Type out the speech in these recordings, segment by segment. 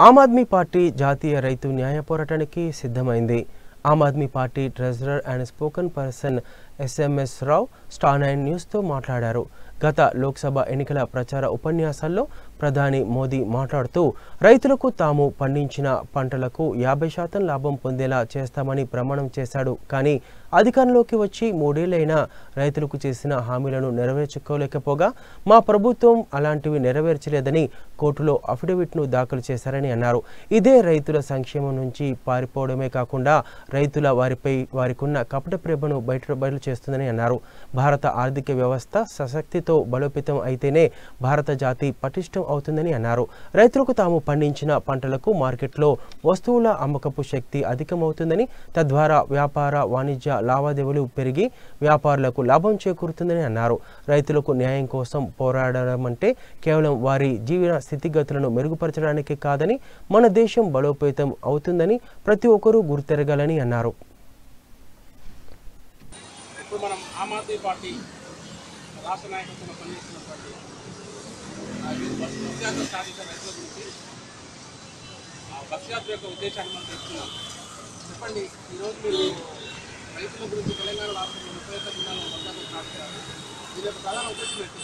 ఆమ్ Aadmi party జాతీయ రైతు న్యాయ పోరాటానికి సిద్ధమైంది Aam Aadmi party treasurer and spoken person SMS Rao star nine న్యూస్తో మాట్లాడారు గత లోక్సభ ఎన్నికల ప్రచార ఉపన్యాసాల్లో ప్రధాని మోదీ మాట్లాడుతూ రైతులకు తాము పండించిన పంటలకు యాభై శాతం లాభం పొందేలా చేస్తామని ప్రమాణం చేశాడు కానీ అధికారంలోకి వచ్చి మూడేళ్లైనా రైతులకు చేసిన హామీలను నెరవేర్చుకోలేకపోగా మా ప్రభుత్వం అలాంటివి నెరవేర్చలేదని కోర్టులో అఫిడవిట్ను దాఖలు చేశారని అన్నారు ఇదే రైతుల సంక్షేమం నుంచి పారిపోవడమే కాకుండా రైతుల వారిపై వారికున్న కపట ప్రేమను బయట బయలు చేస్తుందని అన్నారు భారత ఆర్థిక వ్యవస్థ సశక్తితో బలోపేతం అయితేనే భారత జాతి పటిష్టం అవుతుందని అన్నారు రైతులకు తాము పండించిన పంటలకు మార్కెట్లో వస్తువుల అమ్మకపు శక్తి అధికమవుతుందని తద్వారా వ్యాపార వాణిజ్య లావాదేవీలు పెరిగి వ్యాపారులకు లాభం చేకూరుతుందని అన్నారు రైతులకు న్యాయం కోసం పోరాడడం అంటే కేవలం వారి జీవన స్థితిగతులను మెరుగుపరచడానికి కాదని మన దేశం బలోపేతం అవుతుందని ప్రతి ఒక్కరూ గుర్తెరగాలని అన్నారు ఇప్పుడు మనం ఆమ్ ఆద్మీ పార్టీ రాష్ట్ర నాయకత్వంలో పనిచేస్తున్నటువంటి ఆ ఈ బస్ బస్ యాత్ర సాధించిన రైతుల గురించి ఆ బస్ యాత్ర యొక్క ఉద్దేశాన్ని మనం తెలుసుకున్నాం చెప్పండి ఈరోజు మీరు రైతుల గురించి తెలంగాణ రాష్ట్రంలో ముప్పై ఒక్క జిల్లాలో బస్ యాత్ర సాధించారు దీని యొక్క ప్రధాన ఉద్దేశం ఏంటి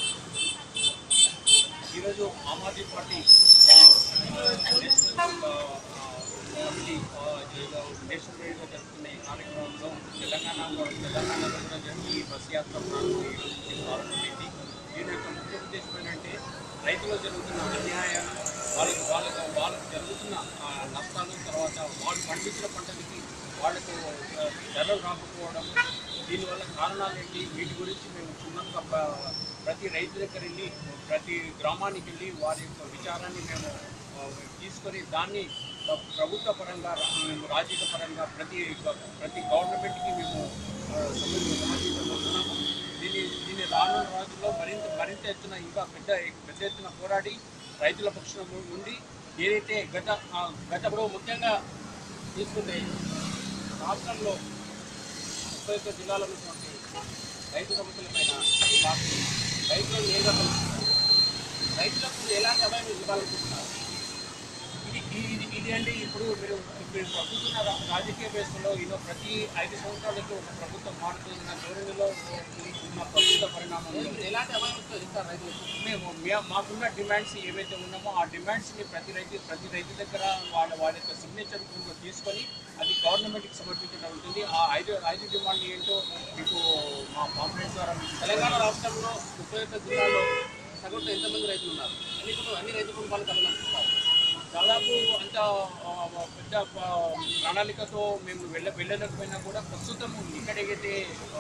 ఈరోజు Aam Aadmi party ah, national ah, committee ah, ఇలా నేషనల్ వైడ్గా జరుగుతున్న ఈ కార్యక్రమంలో తెలంగాణలో తెలంగాణలో కూడా జరిగి ఈ బస్ యాత్ర ప్రారంభం ఈ రోజు నుంచి ప్రారంభమైంది దీని యొక్క ముఖ్య ఉద్దేశం ఏంటంటే రైతులకు జరుగుతున్న అన్యాయాలు వాళ్ళకు వాళ్ళకు వాళ్ళకు జరుగుతున్న ఆ, నష్టాలు తర్వాత వాళ్ళు పండించిన పంటలకి వాళ్ళకు ఆ, ధరలు రాకపోవడం దీనివల్ల కారణాలు ఏంటి వీటి గురించి మేము క్షుణ్ణంగా ప- ప్రతి రైతు దగ్గర వెళ్ళి ప్రతి గ్రామానికి వెళ్ళి వారి యొక్క విచారాన్ని మేము ఆ, తీసుకొని దాన్ని ఆ, ప్రభుత్వ పరంగా రా- మేము రాజకీయ పరంగా ప్రతి ప్రతి గవర్నమెంట్కి మేము ఆ, సమర్థ- సమర్థించబోతున్నాము దీన్ని దీన్ని రానున్న రోజుల్లో మరింత మరింత ఎత్తున ఇంకా పెద్ద పెద్ద ఎత్తున పోరాడి రైతుల పక్షం నుండి ఏదైతే గత ఆ, గతంలో ముఖ్యంగా తీసుకుంటే రాష్ట్రంలో ముప్పై ఒక్క జిల్లాలో ఉన్నటువంటి రైతు సమస్యల పైన ఈ పార్టీ రైతులను నేరుగా కలుస్తున్నారు రైతులకు ఎలాంటి అభయం ఇవ్వాలనుకుంటున్నారు ఇది ఇది ఇది అంటే ఇప్పుడు మీరు మీరు ప్రస్తుతం రా- రాజకీయ వ్యవస్థలో ఈయన ప్రతి ఐదు సంవత్సరాలకి ఒక ప్రభుత్వం మారుతున్న ధోరణిలో ఉన్న ప్రస్తుత పరిణామంలో ఎలాంటి అభయం ఇస్తారు రైతులకు మేము మే- మాకున్న డిమాండ్స్ ఏవైతే ఉన్నామో ఆ డిమాండ్స్ని ప్రతి రైతు ప్రతి రైతు దగ్గర వాళ్ళ వాళ్ళ యొక్క సిగ్నేచర్ తీసుకొని అది గవర్నమెంట్కి సమర్పించడం ఉంటుంది ఆ ఐదు ఐదు డిమాండ్ ఏంటో మీకు మా పాంప్లెట్ ద్వారా మీకు తెలంగాణ రాష్ట్రంలో ముప్పై ఒక్క జిల్లాలో సగటున ఎంతమంది రైతులు ఉన్నారు అన్ని కుటుంబ అన్ని రైతు కుటుంబాలు కలగలుగుతారు దాదాపు అంత ఆ, పెద్ద ఆ, ప్రణాళికతో మేము వెళ్ళ వెళ్ళలేకపోయినా కూడా ప్రస్తుతం ఎక్కడైతే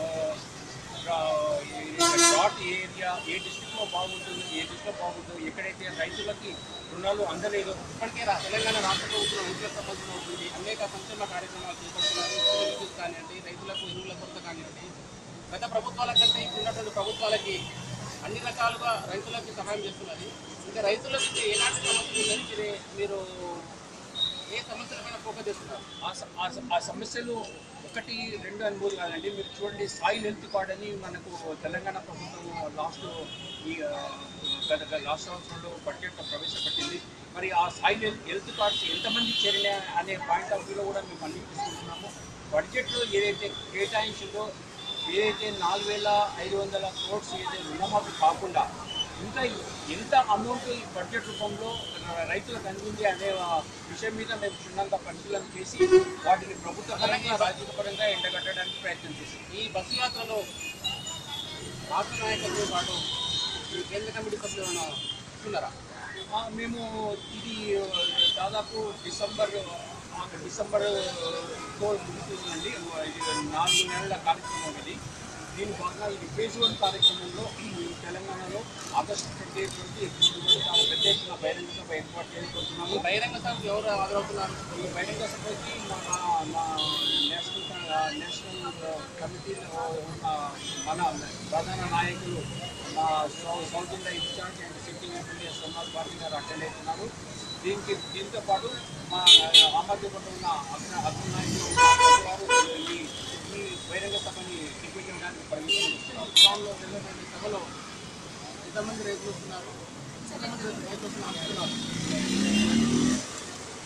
డాట్ ఏ ఏరియా ఏ డిస్ట్రిక్ట్లో బాగుంటుంది ఏ డిస్ట్రిక్ట్లో బాగుంటుంది ఎక్కడైతే రైతులకి రుణాలు అందలేదు ఇప్పటికే రా- తెలంగాణ రాష్ట్ర ప్రభుత్వం రైతులకు సంబంధించిన ఉంటుంది అనేక సంక్షేమ కార్యక్రమాలు చేపడుతున్నారు ఉచిత విద్యుత్ కానివ్వండి రైతులకు ఎరువుల కొరత కానివ్వండి గత ప్రభుత్వాల కంటే ఇప్పుడు ఉన్నటువంటి ప్రభుత్వాలకి అన్ని రకాలుగా రైతులకి సహాయం చేస్తున్నది ఇంకా రైతులకు ఇంకా ఎలాంటి సమస్యలు ఉన్నాయి మీరు- మీరు ఏ సమస్యల పైన ఫోకస్ చేస్తున్నారు ఆ స- ఆ స- ఆ సమస్యలు ఒకటి రెండు అనుభూతి కాదండి మీరు చూడండి సాయిల్ హెల్త్ కార్డ్ అని మనకు తెలంగాణ ప్రభుత్వం లాస్ట్ ఈ ఆ, గత గత లాస్ట్ సంవత్సరంలో బడ్జెట్లో ప్రవేశపెట్టింది మరి ఆ సాయిల్ హెల్త్ హెల్త్ కార్డ్స్ ఎంతమంది చేరినా అనే పాయింట్ ఆఫ్ వ్యూలో కూడా మేము అన్ని తీసుకుంటున్నాము బడ్జెట్లో ఏదైతే కేటాయించిందో ఏదైతే నాలుగు వేల ఐదు వందల కోట్స్ ఏదైతే రుణమాఫీ కాకుండా ఇంకా ఎంత అమౌంట్ ఈ బడ్జెట్ రూపంలో రైతులకు అందింది అనే ఆ, విషయం మీద మేము క్షుణ్ణంగా పరిశీలన చేసి వాటిని ప్రభుత్వ పరంగా రాజకీయ పరంగా ఎండగట్టడానికి ప్రయత్నం చేసాం ఈ బస్సు యాత్రలో రాష్ట్ర నాయకులతో పాటు ఈ కేంద్ర కమిటీ సభ్యులు ఏమైనా వస్తున్నారా ఆ, మేము ఇది ఆ, దాదాపు డిసెంబర్ ఆ, డిసెంబర్ తో ముగుతుందండి ఇది నాలుగు నెలల కార్యక్రమం ఇది దీని భాగంగా ఇది ఫేజ్ వన్ కార్యక్రమంలో ఈ తెలంగాణలో ఆగస్టు ట్వంటీ ఎయిట్ నుంచి ఎప్పుడు చాలా పెద్ద ఎత్తున బహిరంగ సభ ఏర్పాటు చేసుకుంటున్నాము ఈ బహిరంగ సభకు ఎవరు హాజరవుతున్నారు ఈ బహిరంగ సభకి మా మా నేషనల్ నేషనల్ కమిటీలో ఉన్న మన ప్రధాన నాయకులు మా సౌ- South India incharge and sitting MLA Somnath party గారు అటెండ్ అవుతున్నారు దీనికి దీంతో పాటు మా ఆమోదపట్ల ఉన్న అగ్ర అగ్ర నాయకులు వారు ఈ ఈ బహిరంగ సభని నిర్వహించడానికి పర్మిషన్ ఇస్తున్నారు గ్రామంలో జరిగినటువంటి సభలో ఎంతమంది రైతులు వస్తున్నారు ఎంతమంది రైతులు వస్తున్నారు అనుకుంటున్నారు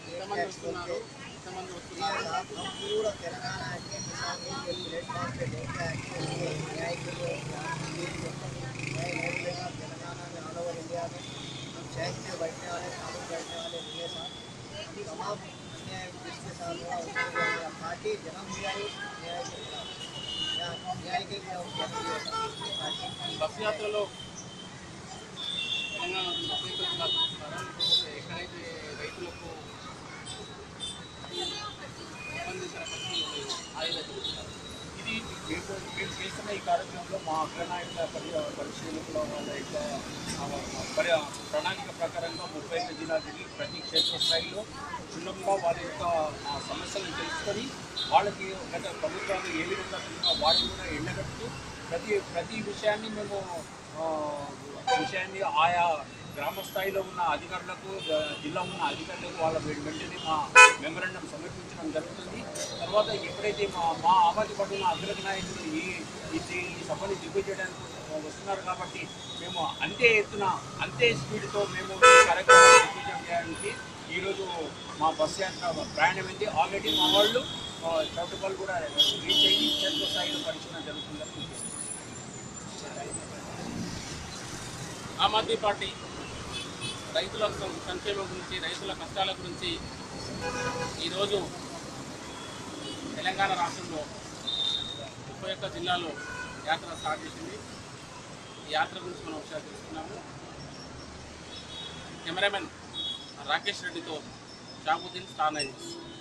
ఎంతమంది వస్తున్నారు ఎంతమంది వస్తున్నారు हम पूरा तेलंगाना के किसान के प्लेटफॉर्म पे लेके आके उनके न्याय के लिए न्याय नहीं मिलेगा तेलंगाना में ऑल ओवर इंडिया में हम चैन से बैठने वाले कानून बैठने वाले लिए साथ हम तमाम अन्याय जिसके साथ हुआ उसके लिए हमारा पार्टी जन्म दिया ही न्याय के खिलाफ न्याय- न्याय के लिए हम जन्म दिया था पार्टी బస్ యాత్రలో తెలంగాణ బస్ యాత్ర జిల్లా చూస్తున్నారా లేకపోతే ఎక్కడైతే రైతులకు సంబంధించిన ఖర్చులు ఆయుధ చూస్తున్నారు ఇది మేము మేము చేస్తున్న ఈ కార్యక్రమంలో మా అగ్రనాయకుల పరి పరిశీలకుల వాళ్ళ యొక్క ఆ, పరి ప్రణాళిక ప్రకారంగా ముప్పై ఐదు జిల్లాలు తిరిగి ప్రతి క్షేత్ర స్థాయిలో క్షుణ్ణంగా వాళ్ళ యొక్క ఆ, సమస్యలను తెలుసుకొని వాళ్ళకి గత ప్రభుత్వాలు ఏ విధంగా తిరిగినా వాటిని కూడా ఎండగడుతూ ప్రతి ప్రతి విషయాన్ని మేము ఆ, విషయాన్ని ఆయా గ్రామ స్థాయిలో ఉన్న అధికారులకు జ- జిల్లా ఉన్న అధికారులకు వాళ్ళ వె- వెంటనే మా మెమరాండం సమర్పించడం జరుగుతుంది తర్వాత ఎప్పుడైతే మా మా ఆవాది పడిన అగ్రగ నాయకులు ఈ ఈ ఈ సభని దిగ్విజయడానికి వస్తున్నారు కాబట్టి మేము అంతే ఎత్తున అంతే స్పీడ్తో మేము ఈ కార్యక్రమాన్ని దిగ్విజయం చేయడానికి ఈరోజు మా బస్ యాత్ర ప్రయాణమైంది ఆల్రెడీ మా వాళ్ళు ఆ, చౌటుపల్లి కూడా రీచ్ అయ్యి క్షేత్ర స్థాయిలో పరిశీలన జరుగుతుందని తెలియజేస్తున్నాం. ఆమ్ ఆద్మీ పార్టీ రైతుల సం- సంక్షేమం గురించి రైతుల కష్టాల గురించి ఈరోజు తెలంగాణ రాష్ట్రంలో ముప్పై ఒక్క జిల్లాలో యాత్ర స్టార్ట్ చేసింది ఈ యాత్ర గురించి మనం ఒకసారి తెలుసుకున్నాము కెమెరామెన్ రాకేష్ రెడ్డితో షాబుద్దీన్ స్టార్ నైన్